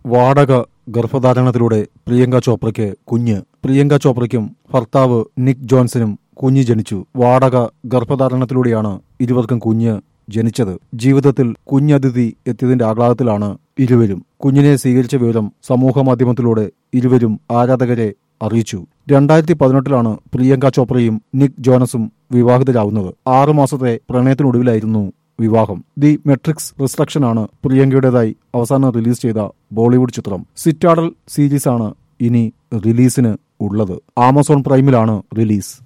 വാടക ഗർഭധാരണത്തിലൂടെ പ്രിയങ്ക ചോപ്രയ്ക്ക് കുഞ്ഞ് പ്രിയങ്ക ചോപ്രയ്ക്കും ഭർത്താവ് നിക് ജോൺസനും കുഞ്ഞ് ജനിച്ചു വാടക ഗർഭധാരണത്തിലൂടെയാണ് ഇരുവർക്കും കുഞ്ഞ് ജനിച്ചത് ജീവിതത്തിൽ കുഞ്ഞതിഥി എത്തിയതിന്റെ ആഹ്ലാദത്തിലാണ് ഇരുവരും കുഞ്ഞിനെ സ്വീകരിച്ച വിവരം സമൂഹ മാധ്യമത്തിലൂടെ ഇരുവരും ആരാധകരെ അറിയിച്ചു രണ്ടായിരത്തി പതിനെട്ടിലാണ് പ്രിയങ്ക ചോപ്രയും നിക് ജോനസും വിവാഹിതരാവുന്നത് ആറു മാസത്തെ പ്രണയത്തിനൊടുവിലായിരുന്നു വിവാഹം ദി മെട്രിക്സ് റിസ്ട്രക്ഷൻ ആണ് പ്രിയങ്കയുടേതായി അവസാനം റിലീസ് ചെയ്ത ബോളിവുഡ് ചിത്രം സിറ്റാഡൽ സീരീസാണ് ഇനി റിലീസിന് ഉള്ളത് ആമസോൺ പ്രൈമിലാണ് റിലീസ്